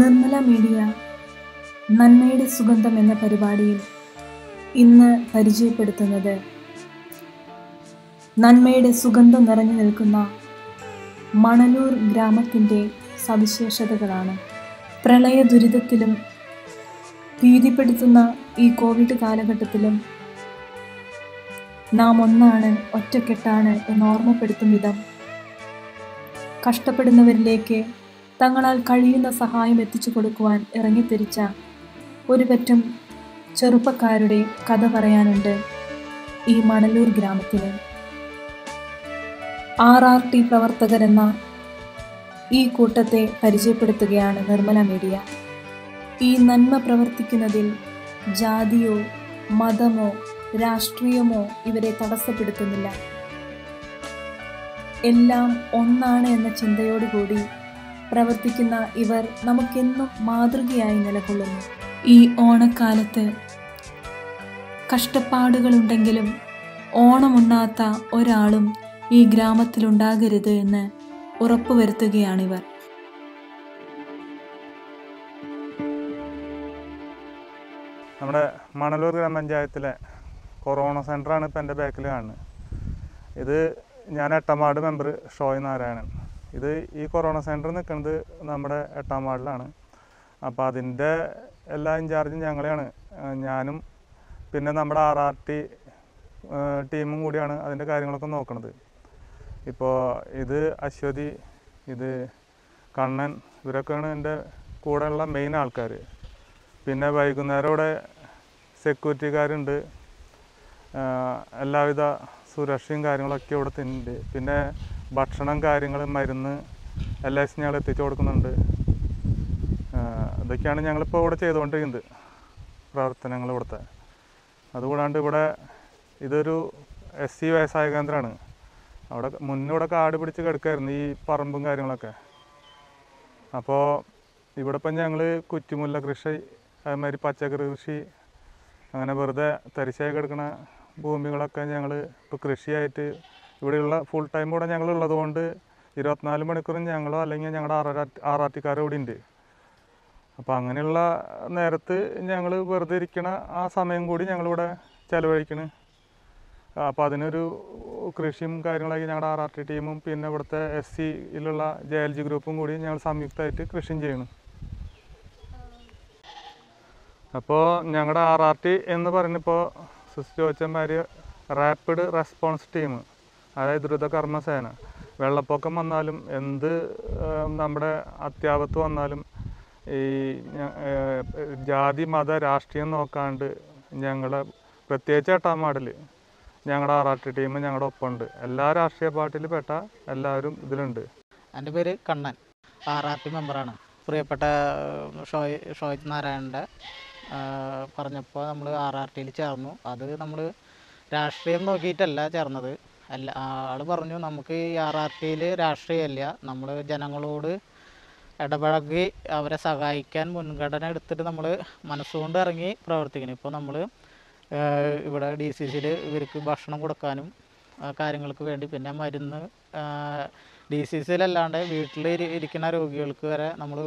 Nirmala media നന്മയുടെ സുഗന്ധം എന്ന പരിപാടിയിൽ ഇന്ന് പരിചയപ്പെടുത്തുന്നത് നന്മയുടെ സുഗന്ധം നിറഞ്ഞു നിൽക്കുന്ന മണലൂർ ഗ്രാമത്തിൻ്റെ സവിശേഷതകളാണ് പ്രളയ ദുരിതത്തിലും ഭീതിപ്പെടുത്തുന്ന ഈ കോവിഡ് കാലഘട്ടത്തിലും നാം ഒന്നാണ് ഒറ്റക്കെട്ടാണ് എന്ന് ഓർമ്മപ്പെടുത്തും വിധം കഷ്ടപ്പെടുന്നവരിലേക്ക് തങ്ങളാൽ കഴിയുന്ന സഹായം എത്തിച്ചു കൊടുക്കുവാൻ ഇറങ്ങിത്തിരിച്ച ഒരു പറ്റം ചെറുപ്പക്കാരുടെ കഥ പറയാനുണ്ട് ഈ മണലൂർ ഗ്രാമത്തിന് ആർ ആർ ടി പ്രവർത്തകരെന്ന ഈ കൂട്ടത്തെ പരിചയപ്പെടുത്തുകയാണ് നിർമ്മല മീഡിയ ഈ നന്മ പ്രവർത്തിക്കുന്നതിൽ ജാതിയോ മതമോ രാഷ്ട്രീയമോ ഇവരെ തടസ്സപ്പെടുത്തുന്നില്ല എല്ലാം ഒന്നാണ് എന്ന ചിന്തയോടുകൂടി പ്രവർത്തിക്കുന്ന ഇവർ നമുക്കെന്നും മാതൃകയായി നിലകൊള്ളുന്നു ഈ ഓണക്കാലത്ത് കഷ്ടപ്പാടുകളുണ്ടെങ്കിലും ഓണമുണ്ണാത്ത ഒരാളും ഈ ഗ്രാമത്തിലുണ്ടാകരുത് എന്ന് ഉറപ്പുവരുത്തുകയാണിവർ നമ്മുടെ മണലൂർ ഗ്രാമപഞ്ചായത്തിലെ കൊറോണ സെൻ്ററാണ് ഇപ്പോൾ എൻ്റെ ബാക്കിൽ കാണുന്നത് ഇത് ഞാൻ എട്ടാം വാർഡ് മെമ്പർ ഷോയ് നാരായണൻ ഇത് ഈ കൊറോണ സെൻറ്റർ നിൽക്കുന്നത് നമ്മുടെ എട്ടാം വാർഡിലാണ് അപ്പോൾ അതിൻ്റെ എല്ലാ ഇൻചാർജും ഞങ്ങളെയാണ് ആ, ഞാനും പിന്നെ നമ്മുടെ ആർ ആർ ടി ടീമും കൂടിയാണ് അതിൻ്റെ കാര്യങ്ങളൊക്കെ നോക്കുന്നത് ഇപ്പോൾ ഇത് അശ്വതി ഇത് കണ്ണൻ ഇവരൊക്കെയാണ് എൻ്റെ കൂടെയുള്ള മെയിൻ ആൾക്കാർ പിന്നെ വൈകുന്നേരം ഇവിടെ സെക്യൂരിറ്റിക്കാരുണ്ട് ആഹ് എല്ലാവിധ സുരക്ഷയും കാര്യങ്ങളൊക്കെ ഇവിടെ ഉണ്ട് പിന്നെ ഭക്ഷണം കാര്യങ്ങൾ മരുന്ന് എല്ലാ ദിവസവും ഞങ്ങൾ എത്തിച്ചു കൊടുക്കുന്നുണ്ട് ആഹ് ഇതൊക്കെയാണ് ഞങ്ങളിപ്പോൾ ഇവിടെ ചെയ്തുകൊണ്ടിരിക്കുന്നത് പ്രവർത്തനങ്ങൾ ഇവിടുത്തെ അതുകൂടാണ്ട് ഇവിടെ ഇതൊരു എസ് സി വ്യവസായ കേന്ദ്രമാണ് അവിടെ മുന്നേ ഇവിടെ കാട് പിടിച്ച് കിടക്കായിരുന്നു ഈ പറമ്പും കാര്യങ്ങളൊക്കെ അപ്പോൾ ഇവിടെ ഇപ്പം ഞങ്ങൾ കുറ്റിമുല്ല കൃഷി അതേമാതിരി പച്ചക്കറി കൃഷി അങ്ങനെ വെറുതെ തരിശായി കിടക്കുന്ന ഭൂമികളൊക്കെ ഞങ്ങൾ ഇപ്പോൾ കൃഷിയായിട്ട് ഇവിടെയുള്ള ഫുൾ ടൈം ഇവിടെ ഞങ്ങൾ ഉള്ളത് കൊണ്ട് ഇരുപത്തിനാല് മണിക്കൂറും ഞങ്ങളോ അല്ലെങ്കിൽ ഞങ്ങളുടെ ആറാ ആറാട്ടിക്കാരോ ഇവിടെ ഉണ്ട് അപ്പോൾ അങ്ങനെയുള്ള നേരത്ത് ഞങ്ങൾ വെറുതെ ഇരിക്കണ ആ സമയം കൂടി ഞങ്ങളിവിടെ ചിലവഴിക്കണ് അപ്പോൾ അതിനൊരു കൃഷിയും കാര്യങ്ങളൊക്കെ ഞങ്ങളുടെ ആർ ആർ ടി ടീമും പിന്നെ ഇവിടുത്തെ എസ് സിയിലുള്ള ജെ എൽ ജി ഗ്രൂപ്പും കൂടി ഞങ്ങൾ സംയുക്തമായിട്ട് കൃഷിയും ചെയ്യണം അപ്പോൾ ഞങ്ങളുടെ ആർ ആർ ടി എന്ന് പറഞ്ഞപ്പോൾ സിസ്റ്റർ ചോദിച്ചമാര് റാപ്പിഡ് റെസ്പോൺസ് ടീം അതായത് ദ്രുത കർമ്മസേന വെള്ളപ്പൊക്കം വന്നാലും എന്ത് ഏഹ്, നമ്മുടെ അത്യാപത്ത് വന്നാലും ഈ ഞ- ഏഹ്, ജാതി മത രാഷ്ട്രീയം നോക്കാണ്ട് ഞങ്ങളുടെ പ്രത്യേകിച്ച് എട്ടാം വാർഡിൽ ഞങ്ങളുടെ ആർ ആർ ടി ടീം ഞങ്ങളുടെ ഒപ്പമുണ്ട് എല്ലാ രാഷ്ട്രീയ പാർട്ടിയിൽ പെട്ട എല്ലാവരും ഇതിലുണ്ട് എൻ്റെ പേര് കണ്ണൻ ആർ ആർ ടി മെമ്പറാണ് പ്രിയപ്പെട്ട ഏഹ്, ഷോയ് ഷോയ് നാരായണൻ്റെ പറഞ്ഞപ്പോൾ നമ്മൾ ആർ ആർ ടിയിൽ ചേർന്നു അത് നമ്മൾ രാഷ്ട്രീയം നോക്കിയിട്ടല്ല ചേർന്നത് അല്ല ആൾ പറഞ്ഞു നമുക്ക് ഈ ആർ ആർ ടിയിൽ രാഷ്ട്രീയമില്ല നമ്മൾ ജനങ്ങളോട് ഇടപഴകി അവരെ സഹായിക്കാൻ മുൻഗണന എടുത്തിട്ട് നമ്മൾ മനസ്സുകൊണ്ട് ഇറങ്ങി പ്രവർത്തിക്കണം ഇപ്പോൾ നമ്മൾ ഇവിടെ ഡി സി സിയിൽ ഇവർക്ക് ഭക്ഷണം കൊടുക്കാനും ആ, കാര്യങ്ങൾക്ക് വേണ്ടി പിന്നെ മരുന്ന് ഡി സി സിയിലല്ലാണ്ട് വീട്ടിൽ ഇരിക്കുന്ന രോഗികൾക്ക് വരെ നമ്മൾ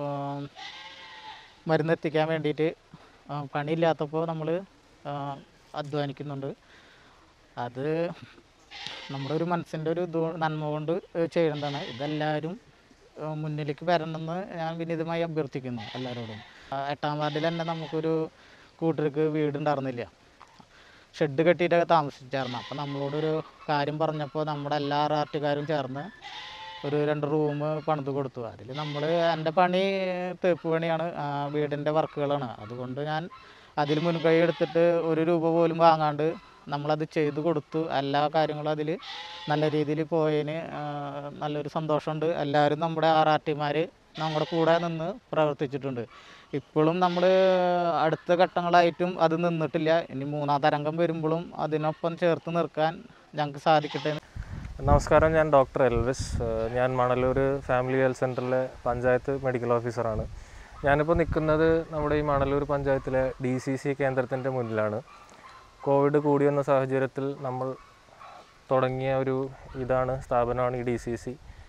മരുന്ന് എത്തിക്കാൻ വേണ്ടിയിട്ട് ആ, പണിയില്ലാത്തപ്പോൾ നമ്മൾ അധ്വാനിക്കുന്നുണ്ട് അത് നമ്മുടെ ഒരു മനസ്സിൻ്റെ ഒരു ഇത് നന്മ കൊണ്ട് ചെയ്യുന്നതാണ് ഇതെല്ലാവരും ആ, മുന്നിലേക്ക് വരണമെന്ന് ഞാൻ വിനീതമായി അഭ്യർത്ഥിക്കുന്നു എല്ലാവരോടും ആ, എട്ടാം വാർഡിൽ തന്നെ നമുക്കൊരു കൂട്ടർക്ക് വീടുണ്ടായിരുന്നില്ല ഷെഡ് കെട്ടിയിട്ടൊക്കെ താമസിച്ചായിരുന്നു അപ്പോൾ നമ്മളോടൊരു കാര്യം പറഞ്ഞപ്പോൾ നമ്മുടെ എല്ലാ ആർട്ടുകാരും ചേർന്ന് ഒരു രണ്ട് റൂം പണിത് കൊടുത്തു അതിൽ നമ്മൾ എൻ്റെ പണി തേപ്പ് പണിയാണ് ആ, വീടിൻ്റെ വർക്കുകളാണ് അതുകൊണ്ട് ഞാൻ അതിൽ മുൻകൈ എടുത്തിട്ട് ഒരു രൂപ പോലും വാങ്ങാണ്ട് നമ്മളത് ചെയ്തു കൊടുത്തു എല്ലാ കാര്യങ്ങളും അതിൽ നല്ല രീതിയിൽ പോയതിന് ആ, നല്ലൊരു സന്തോഷമുണ്ട് എല്ലാവരും നമ്മുടെ ആർ ആർ ടിമാർ നമ്മുടെ കൂടെ നിന്ന് പ്രവർത്തിച്ചിട്ടുണ്ട് ഇപ്പോഴും നമ്മൾ അടുത്ത ഘട്ടങ്ങളായിട്ടും അത് നിന്നിട്ടില്ല ഇനി മൂന്നാം തരംഗം വരുമ്പോഴും അതിനൊപ്പം ചേർത്ത് നിർക്കാൻ ഞങ്ങൾക്ക് സാധിക്കട്ടെ എന്ന് നമസ്കാരം ഞാൻ ഡോക്ടർ എൽവിസ് ഏഹ് ഞാൻ മണലൂർ ഫാമിലി ഹെൽത്ത് സെൻറ്ററിലെ പഞ്ചായത്ത് മെഡിക്കൽ ഓഫീസറാണ് ഞാനിപ്പോൾ നിൽക്കുന്നത് നമ്മുടെ ഈ മണലൂർ പഞ്ചായത്തിലെ ഡി സി സി കേന്ദ്രത്തിൻ്റെ മുന്നിലാണ് കോവിഡ് കൂടി വന്ന സാഹചര്യത്തിൽ നമ്മൾ തുടങ്ങിയ ഒരു ഇതാണ് സ്ഥാപനമാണ് ഈ ഡി സി സി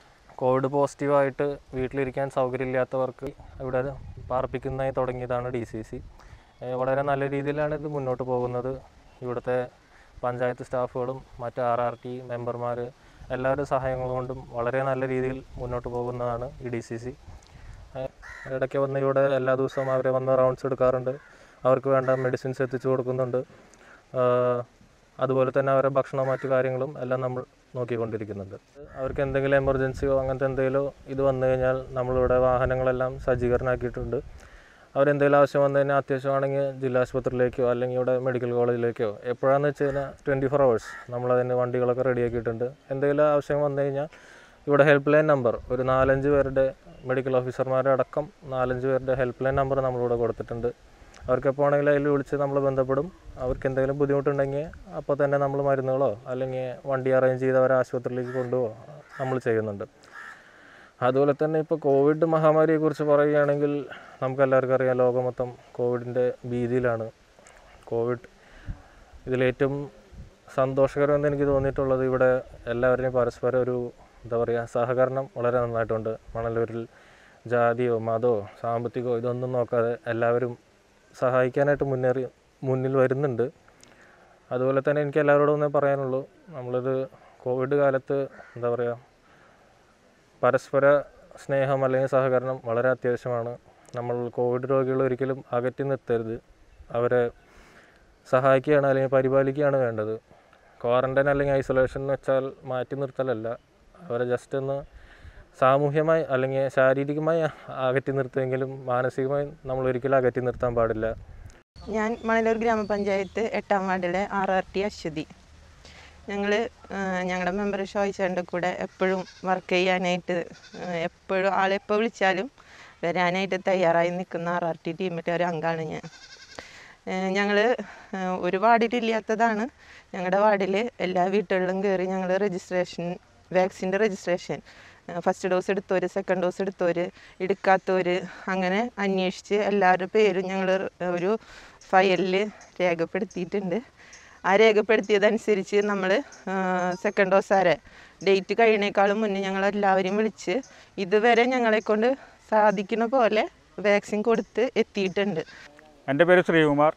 കോവിഡ് പോസിറ്റീവായിട്ട് വീട്ടിലിരിക്കാൻ സൗകര്യമില്ലാത്തവർക്ക് ഇവിടെ പാർപ്പിക്കുന്നതായി തുടങ്ങിയതാണ് ഡി സി സി വളരെ നല്ല രീതിയിലാണ് ഇത് മുന്നോട്ട് പോകുന്നത് ഇവിടുത്തെ പഞ്ചായത്ത് സ്റ്റാഫുകളും മറ്റ് ആർ ആർ ടി മെമ്പർമാർ എല്ലാവരുടെ സഹായങ്ങൾ കൊണ്ടും വളരെ നല്ല രീതിയിൽ മുന്നോട്ട് പോകുന്നതാണ് ഈ ഡി സി സി ഇടയ്ക്ക് വന്ന് ഇവിടെ എല്ലാ ദിവസവും അവരെ വന്ന് റൗണ്ട്സ് എടുക്കാറുണ്ട് അവർക്ക് വേണ്ട മെഡിസിൻസ് എത്തിച്ചു കൊടുക്കുന്നുണ്ട് ആഹ് അതുപോലെ തന്നെ അവരുടെ ഭക്ഷണവും മറ്റു കാര്യങ്ങളും എല്ലാം നമ്മൾ നോക്കിക്കൊണ്ടിരിക്കുന്നുണ്ട് അവർക്ക് എന്തെങ്കിലും എമർജൻസിയോ അങ്ങനത്തെ എന്തെങ്കിലും ഇത് വന്നു കഴിഞ്ഞാൽ നമ്മളിവിടെ വാഹനങ്ങളെല്ലാം സജ്ജീകരണമാക്കിയിട്ടുണ്ട് അവരെന്തെങ്കിലും ആവശ്യം വന്നു കഴിഞ്ഞാൽ അത്യാവശ്യമാണെങ്കിൽ ജില്ലാ ആശുപത്രിയിലേക്കോ അല്ലെങ്കിൽ ഇവിടെ മെഡിക്കൽ കോളേജിലേക്കോ എപ്പോഴാണെന്ന് വെച്ച് കഴിഞ്ഞാൽ ട്വൻറ്റി ഫോർ അവേഴ്സ് നമ്മളതിന് വണ്ടികളൊക്കെ റെഡിയാക്കിയിട്ടുണ്ട് എന്തെങ്കിലും ആവശ്യം വന്നു കഴിഞ്ഞാൽ ഇവിടെ ഹെൽപ്പ് ലൈൻ നമ്പർ ഒരു നാലഞ്ച് പേരുടെ മെഡിക്കൽ ഓഫീസർമാരുടെ അടക്കം നാലഞ്ച് പേരുടെ ഹെൽപ്പ് ലൈൻ നമ്പർ നമ്മളിവിടെ കൊടുത്തിട്ടുണ്ട് അവർക്ക് എപ്പോൾ ആണെങ്കിലും അതിൽ വിളിച്ച് നമ്മൾ ബന്ധപ്പെടും അവർക്ക് എന്തെങ്കിലും ബുദ്ധിമുട്ടുണ്ടെങ്കിൽ അപ്പോൾ തന്നെ നമ്മൾ മരുന്നുകളോ അല്ലെങ്കിൽ വണ്ടി അറേഞ്ച് ചെയ്ത് അവരെ ആശുപത്രിയിലേക്ക് കൊണ്ടുപോകുക നമ്മൾ ചെയ്യുന്നുണ്ട് അതുപോലെ തന്നെ ഇപ്പോൾ കോവിഡ് മഹാമാരിയെക്കുറിച്ച് പറയുകയാണെങ്കിൽ നമുക്കെല്ലാവർക്കും അറിയാം ലോകം മൊത്തം കോവിഡിൻ്റെ ഭീതിയിലാണ് കോവിഡ് ഇതിലേറ്റവും സന്തോഷകരമെന്ന് എനിക്ക് തോന്നിയിട്ടുള്ളത് ഇവിടെ എല്ലാവരുടെയും പരസ്പരം ഒരു എന്താ പറയുക സഹകരണം വളരെ നന്നായിട്ടുണ്ട് മണലൂരിൽ ജാതിയോ മതമോ സാമ്പത്തികമോ ഇതൊന്നും നോക്കാതെ എല്ലാവരും സഹായിക്കാനായിട്ട് മുന്നേറി മുന്നിൽ വരുന്നുണ്ട് അതുപോലെ തന്നെ എനിക്ക് എല്ലാവരോടും ഒന്നേ പറയാനുള്ളൂ നമ്മളിത് കോവിഡ് കാലത്ത് എന്താ പറയുക പരസ്പര സ്നേഹം അല്ലെങ്കിൽ സഹകരണം വളരെ അത്യാവശ്യമാണ് നമ്മൾ കോവിഡ് രോഗികളെ ഒരിക്കലും അകറ്റി നിർത്തരുത് അവരെ സഹായിക്കുകയാണ് അല്ലെങ്കിൽ പരിപാലിക്കുകയാണ് വേണ്ടത് ക്വാറൻറ്റൈൻ അല്ലെങ്കിൽ ഐസൊലേഷൻ എന്ന് വെച്ചാൽ മാറ്റി നിർത്തലല്ല അവരെ ജസ്റ്റ് ഒന്ന് സാമൂഹ്യമായി അല്ലെങ്കിൽ ശാരീരികമായി അകറ്റി നിർത്തുമെങ്കിലും മാനസികമായി നമ്മൾ ഒരിക്കലും അകറ്റി നിർത്താൻ പാടില്ല ഞാൻ മണലൂർ ഗ്രാമപഞ്ചായത്ത് എട്ടാം വാർഡിലെ ആർ ആർ ടി അശ്വതി ഞങ്ങൾ ഞങ്ങളുടെ മെമ്പർ ഷോയിച്ചേൻ്റെ കൂടെ എപ്പോഴും വർക്ക് ചെയ്യാനായിട്ട് എപ്പോഴും ആളെപ്പോൾ വിളിച്ചാലും വരാനായിട്ട് തയ്യാറായി നിൽക്കുന്ന ആർ ആർ ടി ടീമിൻ്റെ ഒരു അംഗമാണ് ഞാൻ ഞങ്ങൾ ഒരു വാർഡിലില്ലാത്തതാണ് ഞങ്ങളുടെ വാർഡിൽ എല്ലാ വീട്ടുകളിലും കയറി ഞങ്ങൾ രജിസ്ട്രേഷൻ വാക്സിൻ്റെ രജിസ്ട്രേഷൻ ഫസ്റ്റ് ഡോസ് എടുത്തവർ സെക്കൻഡ് ഡോസ് എടുത്തവർ എടുക്കാത്തവർ അങ്ങനെ അന്വേഷിച്ച് എല്ലാവരുടെ പേരും ഞങ്ങൾ ഒരു ഫയലിൽ രേഖപ്പെടുത്തിയിട്ടുണ്ട് ആ രേഖപ്പെടുത്തിയതനുസരിച്ച് നമ്മൾ സെക്കൻഡ് ഡോസ് ആരെ ഡേറ്റ് കഴിയണേക്കാളും മുന്നേ ഞങ്ങൾ എല്ലാവരെയും വിളിച്ച് ഇതുവരെ ഞങ്ങളെ കൊണ്ട് സാധിക്കുന്ന പോലെ വാക്സിൻ കൊടുത്ത് എത്തിയിട്ടുണ്ട് എൻ്റെ പേര് ശ്രീകുമാർ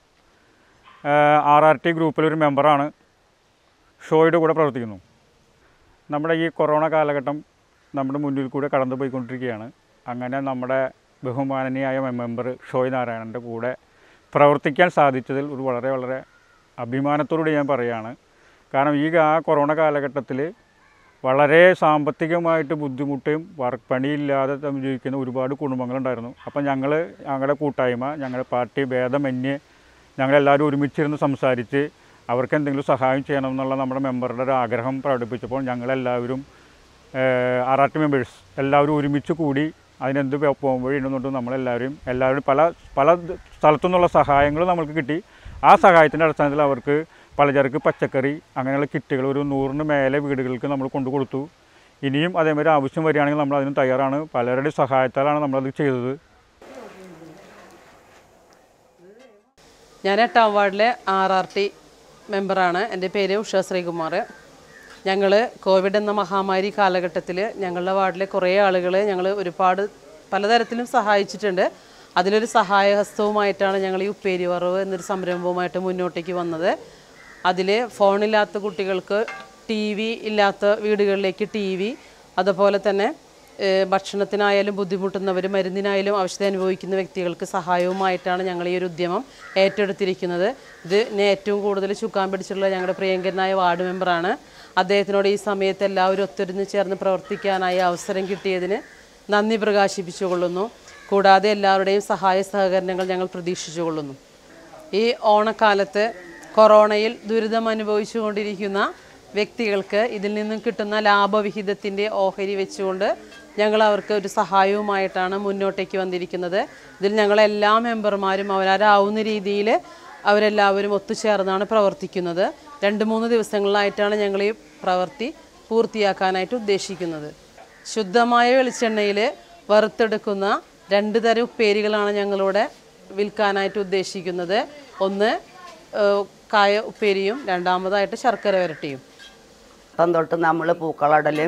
ആർ ആർ ടി ഗ്രൂപ്പിലൊരു മെമ്പറാണ് ഷോയുടെ കൂടെ പ്രവർത്തിക്കുന്നു നമ്മുടെ ഈ കൊറോണ കാലഘട്ടം നമ്മുടെ മുന്നിൽ കൂടെ കടന്നു പോയിക്കൊണ്ടിരിക്കുകയാണ് അങ്ങനെ നമ്മുടെ ബഹുമാനനീയായ മെമ്പർ ഷോയ് നാരായണൻ്റെ കൂടെ പ്രവർത്തിക്കാൻ സാധിച്ചതിൽ ഒരു വളരെ വളരെ അഭിമാനത്തോടുകൂടി ഞാൻ പറയുകയാണ് കാരണം ഈ ആ കൊറോണ കാലഘട്ടത്തിൽ വളരെ സാമ്പത്തികമായിട്ട് ബുദ്ധിമുട്ടും വർക്ക് പണിയില്ലാതെ തമ്മിൽ ജീവിക്കുന്ന ഒരുപാട് കുടുംബങ്ങളുണ്ടായിരുന്നു അപ്പം ഞങ്ങൾ ഞങ്ങളുടെ കൂട്ടായ്മ ഞങ്ങളുടെ പാർട്ടി ഭേദമന്യേ ഞങ്ങളെല്ലാവരും ഒരുമിച്ചിരുന്ന് സംസാരിച്ച് അവർക്ക് എന്തെങ്കിലും സഹായം ചെയ്യണം എന്നുള്ള നമ്മുടെ മെമ്പറുടെ ഒരു ആഗ്രഹം പ്രകടിപ്പിച്ചപ്പോൾ ഞങ്ങളെല്ലാവരും ആർ ആർ ടി മെമ്പേഴ്സ് എല്ലാവരും ഒരുമിച്ച് കൂടി അതിനെന്ത് പോകുമ്പോഴേ ഉണ്ടെന്നുണ്ട് നമ്മളെല്ലാവരും എല്ലാവരും പല പല സ്ഥലത്തു നിന്നുള്ള സഹായങ്ങൾ നമുക്ക് കിട്ടി ആ സഹായത്തിൻ്റെ അടിസ്ഥാനത്തിൽ അവർക്ക് പലചരക്ക് പച്ചക്കറി അങ്ങനെയുള്ള കിറ്റുകൾ ഒരു നൂറിന് മേലെ വീടുകൾക്ക് നമ്മൾ കൊണ്ടു കൊടുത്തു ഇനിയും അതേമാതിരി ആവശ്യം വരികയാണെങ്കിൽ നമ്മൾ അതിന് തയ്യാറാണ് പലരുടെ സഹായത്താലാണ് നമ്മളത് ചെയ്തത് ഞാൻ എട്ടാം വാർഡിലെ ആർ ആർ ടി മെമ്പറാണ് എൻ്റെ പേര് ഉഷ ശ്രീകുമാർ ഞങ്ങൾ കോവിഡ് എന്ന മഹാമാരി കാലഘട്ടത്തിൽ ഞങ്ങളുടെ വാർഡിലെ കുറേ ആളുകൾ ഞങ്ങൾ ഒരുപാട് പലതരത്തിലും സഹായിച്ചിട്ടുണ്ട് അതിലൊരു സഹായഹസ്തവുമായിട്ടാണ് ഞങ്ങൾ ഈ ഉപ്പേരി വറവ് എന്നൊരു സംരംഭവുമായിട്ട് മുന്നോട്ടേക്ക് വന്നത് അതിൽ ഫോണില്ലാത്ത കുട്ടികൾക്ക് ടി വി ഇല്ലാത്ത വീടുകളിലേക്ക് ടി വി അതുപോലെ തന്നെ ഏഹ് ഭക്ഷണത്തിനായാലും ബുദ്ധിമുട്ടുന്നവർ മരുന്നിനായാലും അവശത അനുഭവിക്കുന്ന വ്യക്തികൾക്ക് സഹായവുമായിട്ടാണ് ഞങ്ങൾ ഈ ഒരു ഉദ്യമം ഏറ്റെടുത്തിരിക്കുന്നത് ഇതിന് ഏറ്റവും കൂടുതൽ ചുക്കാൻ പിടിച്ചിട്ടുള്ള ഞങ്ങളുടെ പ്രിയങ്കരനായ വാർഡ് മെമ്പറാണ് അദ്ദേഹത്തിനോട് ഈ സമയത്ത് എല്ലാവരും ഒത്തൊരുന്ന് ചേർന്ന് പ്രവർത്തിക്കാനായി അവസരം കിട്ടിയതിന് നന്ദി പ്രകാശിപ്പിച്ചുകൊള്ളുന്നു കൂടാതെ എല്ലാവരുടെയും സഹായ സഹകരണങ്ങൾ ഞങ്ങൾ പ്രതീക്ഷിച്ചുകൊള്ളുന്നു ഈ ഓണക്കാലത്ത് കൊറോണയിൽ ദുരിതം അനുഭവിച്ചുകൊണ്ടിരിക്കുന്ന വ്യക്തികൾക്ക് ഇതിൽ നിന്നും കിട്ടുന്ന ലാഭവിഹിതത്തിൻ്റെ ഓഹരി വെച്ചുകൊണ്ട് ഞങ്ങൾ അവർക്ക് ഒരു സഹായവുമായിട്ടാണ് മുന്നോട്ടേക്ക് വന്നിരിക്കുന്നത് ഇതിൽ ഞങ്ങളെല്ലാ മെമ്പർമാരും അവരാരാവുന്ന രീതിയിൽ അവരെല്ലാവരും ഒത്തുചേർന്നാണ് പ്രവർത്തിക്കുന്നത് രണ്ട് മൂന്ന് ദിവസങ്ങളിലായിട്ടാണ് ഞങ്ങൾ ഈ പ്രവൃത്തി പൂർത്തിയാക്കാനായിട്ട് ഉദ്ദേശിക്കുന്നത് ശുദ്ധമായ വെളിച്ചെണ്ണയിൽ വറുത്തെടുക്കുന്ന രണ്ട് തരം ഉപ്പേരികളാണ് ഞങ്ങളിവിടെ വിൽക്കാനായിട്ട് ഉദ്ദേശിക്കുന്നത് ഒന്ന് ഏഹ്, കായ ഉപ്പേരിയും രണ്ടാമതായിട്ട് ശർക്കര വരട്ടിയും അപ്പം തൊട്ട് നമ്മൾ പൂക്കളടലും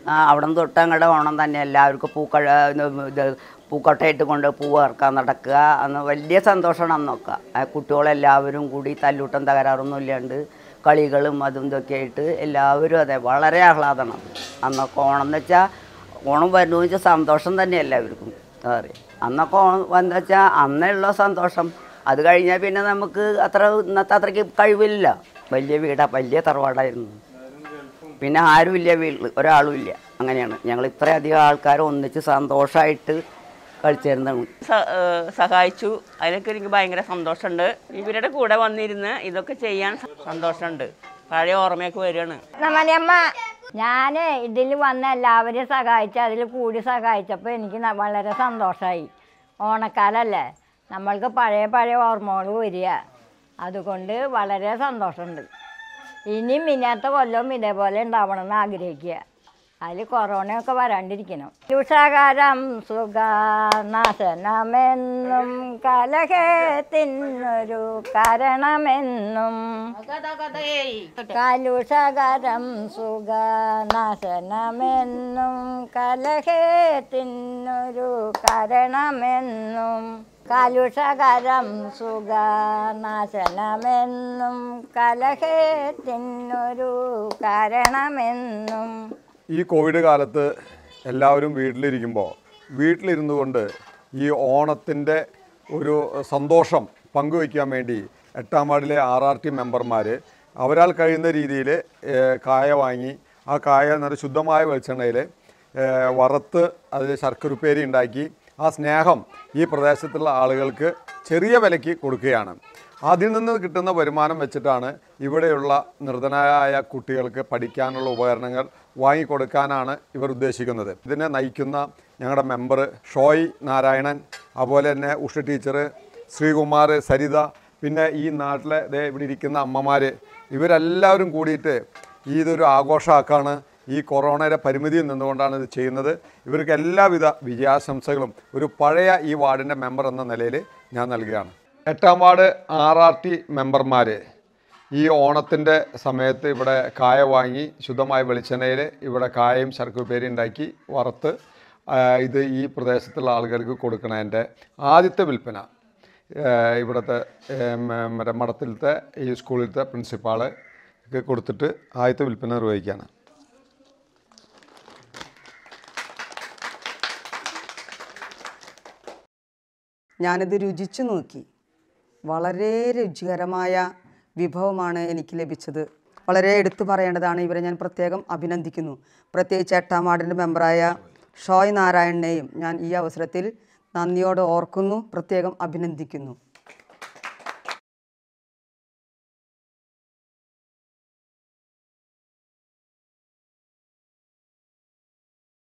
ആ, അവിടെ നിന്ന് തൊട്ട് അങ്ങോട്ട് ഓണം തന്നെ എല്ലാവർക്കും പൂക്കൾ ഇത് പൂക്കോട്ടയിട്ട് കൊണ്ട് പൂവ് ഇറക്കാൻ നടക്കുക അന്ന് വലിയ സന്തോഷമാണ് അന്നൊക്കെ ആ കുട്ടികളെല്ലാവരും കൂടി തല്ലൂട്ടം തകരാറൊന്നും ഇല്ലാണ്ട് കളികളും അതും ഇതൊക്കെ ആയിട്ട് എല്ലാവരും അതെ വളരെ ആഹ്ലാദമാണ് അന്നൊക്കെ ഓണം എന്ന് വെച്ചാൽ ഓണം വരുന്നു വെച്ചാൽ സന്തോഷം തന്നെ എല്ലാവർക്കും എന്താ പറയുക അന്നൊക്കെ ഓണം വന്നു വെച്ചാൽ അന്നുള്ള സന്തോഷം അത് കഴിഞ്ഞാൽ പിന്നെ നമുക്ക് അത്ര ഇന്നത്തെ അത്രയ്ക്ക് കഴിവില്ല വലിയ വീടാ വലിയ തറവാടായിരുന്നു പിന്നെ ആരുമില്ല വീട്ടിൽ ഒരാളും ഇല്ല അങ്ങനെയാണ് ഞങ്ങൾ ഇത്രയധികം ആൾക്കാർ ഒന്നിച്ച് സന്തോഷമായിട്ട് കളിച്ചിരുന്നതാണ് സ- ഏഹ് സഹായിച്ചു അതിലൊക്കെ എനിക്ക് ഭയങ്കര സന്തോഷമുണ്ട് ഇവരുടെ കൂടെ വന്നിരുന്ന് ഇതൊക്കെ ചെയ്യാൻ സ- സന്തോഷമുണ്ട് പഴയ ഓർമ്മയൊക്കെ വരികയാണ് നമ്മനമ്മ ഞാൻ ഇതിൽ വന്ന എല്ലാവരെയും സഹായിച്ച് അതിൽ കൂടി സഹായിച്ചപ്പോൾ എനിക്ക് ന- വളരെ സന്തോഷമായി ഓണക്കാലല്ലേ നമ്മൾക്ക് പഴയ പഴയ ഓർമ്മകൾ വരിക അതുകൊണ്ട് വളരെ സന്തോഷമുണ്ട് ഇനിയും ഇന്നത്തെ കൊല്ലം ഇതേപോലെ ഉണ്ടാവണമെന്ന് ആഗ്രഹിക്കുക അതിൽ കൊറോണയൊക്കെ വരാണ്ടിരിക്കണം തുഷകാരം സുഖനാശനമെന്നും കലഹത്തിനൊരു കാരണമെന്നും കലുഷകരം സുഖനാശനമെന്നും കലഹത്തിനൊരു കാരണമെന്നും കലുഷകരം സുഖനാശനമെന്നും കലഹത്തിനൊരു കാരണമെന്നും ഈ കോവിഡ് കാലത്ത് എല്ലാവരും വീട്ടിലിരിക്കുമ്പോൾ വീട്ടിലിരുന്നു കൊണ്ട് ഈ ഓണത്തിൻ്റെ ഒരു സന്തോഷം പങ്കുവയ്ക്കാൻ വേണ്ടി എട്ടാം വാർഡിലെ ആർ ആർ ടി മെമ്പർമാർ അവരാൽ കഴിയുന്ന രീതിയിൽ കായ വാങ്ങി ആ കായ നല്ല ശുദ്ധമായ വെളിച്ചെണ്ണയിൽ വറുത്ത് അതിൽ ശർക്കരുപ്പേരി ഉണ്ടാക്കി ആ സ്നേഹം ഈ പ്രദേശത്തുള്ള ആളുകൾക്ക് ചെറിയ വിലയ്ക്ക് കൊടുക്കുകയാണ് അതിൽ നിന്ന് കിട്ടുന്ന വരുമാനം വെച്ചിട്ടാണ് ഇവിടെയുള്ള നിർധനരായ കുട്ടികൾക്ക് പഠിക്കാനുള്ള ഉപകരണങ്ങൾ വാങ്ങിക്കൊടുക്കാനാണ് ഇവർ ഉദ്ദേശിക്കുന്നത് ഇതിനെ നയിക്കുന്ന ഞങ്ങളുടെ മെമ്പർ ഷോയ് നാരായണൻ അതുപോലെ തന്നെ ഉഷ ടീച്ചർ ശ്രീകുമാർ സരിത പിന്നെ ഈ നാട്ടിലെ ദേ ഇവിടെ ഇരിക്കുന്ന അമ്മമാർ ഇവരെല്ലാവരും കൂടിയിട്ട് ഈ ഇതൊരു ആഘോഷമാക്കാണ് ഈ കൊറോണയുടെ പരിമിതിയിൽ നിന്നുകൊണ്ടാണ് ഇത് ചെയ്യുന്നത് ഇവർക്ക് എല്ലാവിധ വിജയാശംസകളും ഒരു പഴയ ഈ വാർഡിൻ്റെ മെമ്പർ എന്ന നിലയിൽ ഞാൻ നൽകുകയാണ് എട്ടാം വാർഡ് ആർ ആർ ടി മെമ്പർമാർ ഈ ഓണത്തിൻ്റെ സമയത്ത് ഇവിടെ കായ വാങ്ങി ശുദ്ധമായ വെളിച്ചെണ്ണയിൽ ഇവിടെ കായയും ശർക്കുപ്പേരി ഉണ്ടാക്കി വറുത്ത് ആ, ഇത് ഈ പ്രദേശത്തുള്ള ആളുകൾക്ക് കൊടുക്കണതിൻ്റെ ആദ്യത്തെ വിൽപ്പന ആ, ഇവിടുത്തെ ഏം, മറ്റേ മഠത്തിലത്തെ ഈ സ്കൂളിലത്തെ പ്രിൻസിപ്പാള് കൊടുത്തിട്ട് ആദ്യത്തെ വിൽപ്പന നിർവഹിക്കുകയാണ് ഞാനിത് രുചിച്ചു നോക്കി വളരെ രുചികരമായ വിഭവമാണ് എനിക്ക് ലഭിച്ചത് വളരെ എടുത്തു പറയേണ്ടതാണ് ഇവരെ ഞാൻ പ്രത്യേകം അഭിനന്ദിക്കുന്നു പ്രത്യേകിച്ച് എട്ടാം വാർഡിൻ്റെ മെമ്പറായ ഷോയ് നാരായണനെയും ഞാൻ ഈ അവസരത്തിൽ നന്ദിയോടെ ഓർക്കുന്നു പ്രത്യേകം അഭിനന്ദിക്കുന്നു